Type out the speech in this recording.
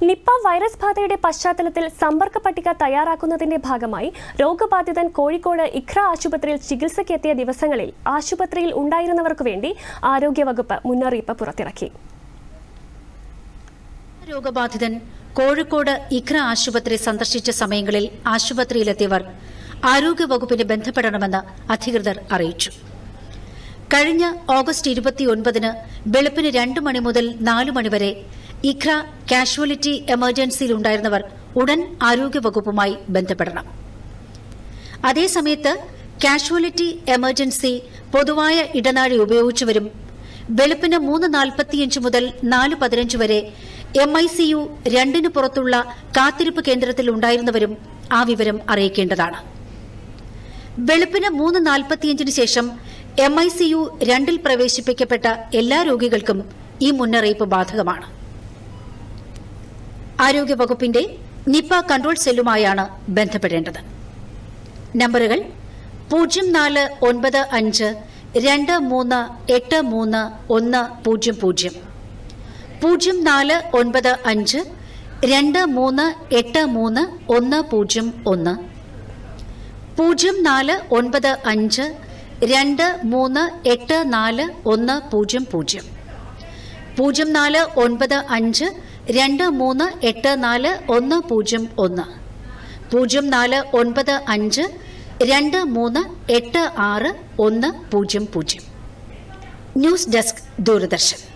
Nipah virus ബാധയുടെ പശ്ചാത്തലത്തിൽ സമ്പർക്ക പട്ടിക തയ്യാറാക്കുന്നതിന്റെ ഭാഗമായി രോഗബാധിതൻ കോഴിക്കോട് ഇഖ്ര ആശുപത്രിയിൽ ചികിത്സയ്ക്കെത്തിയ ദിവസങ്ങളിൽ ആശുപത്രിയിൽ ഉണ്ടായിരുന്നവർക്കു വേണ്ടി ആരോഗ്യവകുപ്പ് മുന്നറിയിപ്പ് പുറത്തിറക്കി രോഗബാധിതൻ കോഴിക്കോട് ഇഖ്ര ആശുപത്രി സന്ദർശിച്ച സമയങ്ങളിൽ ആശുപത്രിയിലെത്തിയവർ ആരോഗ്യവകുപ്പിനെ ബന്ധപ്പെടണമെന്ന് അധികൃതർ അറിയിച്ചു കഴിഞ്ഞ ഓഗസ്റ്റ് ഇരുപത്തിയൊൻപതിന് വെളുപ്പിന് രണ്ട് മണി മുതൽ നാല് മണിവരെ ഇഖ്ര കാഷ്വാലിറ്റി എമർജൻസിയിലുണ്ടായിരുന്നവർ ഉടൻ ആരോഗ്യവകുപ്പുമായി ബന്ധപ്പെടണം അതേസമയത്ത് കാഷ്വാലിറ്റി എമർജൻസി പൊതുവായ ഇടനാഴി ഉപയോഗിച്ചവരും വെളുപ്പിന് മൂന്ന് നാൽപ്പത്തിയഞ്ച് മുതൽ നാല് പതിനഞ്ച് വരെ എം ഐ സി യു രണ്ടിന് പുറത്തുള്ള കാത്തിരിപ്പ് കേന്ദ്രത്തിൽ ഉണ്ടായിരുന്നവരും ആ വിവരം അറിയിക്കേണ്ടതാണ് വെളുപ്പിന് മൂന്ന് നാൽപ്പത്തിയഞ്ചിന് ശേഷം എം ഐ സി യു രണ്ടിൽ പ്രവേശിപ്പിക്കപ്പെട്ട എല്ലാ രോഗികൾക്കും ഈ മുന്നറിയിപ്പ് ബാധകമാണ് ആരോഗ്യവകുപ്പിന്റെ നിപ കൺട്രോൾ സെല്ലുമായാണ് ബന്ധപ്പെടേണ്ടത് നമ്പറുകൾ പൂജ്യം നാല് ഒൻപത് അഞ്ച് രണ്ട് മൂന്ന് എട്ട് മൂന്ന് ഒന്ന് പൂജ്യം പൂജ്യം പൂജ്യം നാല് ഒൻപത് അഞ്ച് രണ്ട് മൂന്ന് എട്ട് മൂന്ന് ഒന്ന് പൂജ്യം ഒന്ന് പൂജ്യം നാല് ഒൻപത് അഞ്ച് രണ്ട് മൂന്ന് എട്ട് നാല് ഒന്ന് പൂജ്യം പൂജ്യം പൂജ്യം നാല് ഒൻപത് അഞ്ച് രണ്ട് മൂന്ന് എട്ട് നാല് ഒന്ന് പൂജ്യം ഒന്ന് പൂജ്യം നാല് ഒൻപത് അഞ്ച് രണ്ട് മൂന്ന് എട്ട് ആറ് ഒന്ന് പൂജ്യം പൂജ്യം ന്യൂസ് ഡെസ്ക് ദൂരദർശൻ